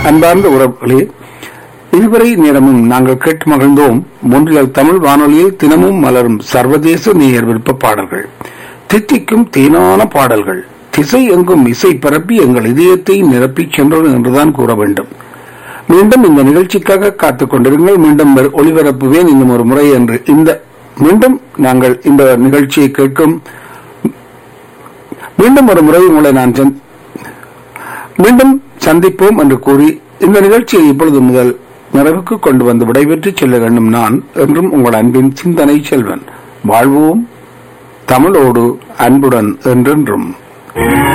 அன்பார்ந்த உறவுகளே இதுவரை நேரமும் நாங்கள் கேட்டு மகிழ்ந்தோம் ஒன்றியல் தமிழ் வானொலியில் தினமும் மலரும் சர்வதேச நேயர் விருப்ப பாடல்கள் தித்திக்கும் தேனான பாடல்கள் திசை எங்கும் இசை பரப்பி எங்கள் இதயத்தை நிரப்பி சென்றது என்றுதான் கூற வேண்டும் மீண்டும் இந்த நிகழ்ச்சிக்காக காத்துக் கொண்டிருங்கள் மீண்டும் வரு- ஒளிபரப்புவேன் இன்னும் ஒரு முறை என்று இந்த மீண்டும் நாங்கள் இந்த நிகழ்ச்சியை கேட்கும் மீண்டும் ஒரு முறை உங்களை நான் சந்த்- மீண்டும் சந்திப்போம் என்று கூறி இந்த நிகழ்ச்சியை இப்பொழுது முதல் நிறைவுக்கு கொண்டு வந்து விடைபெற்று செல்ல வேண்டும் நான் என்றும் உங்கள் அன்பின் சிந்தனை செல்வன் வாழ்வோம் தமிழோடு அன்புடன் என்றென்றும்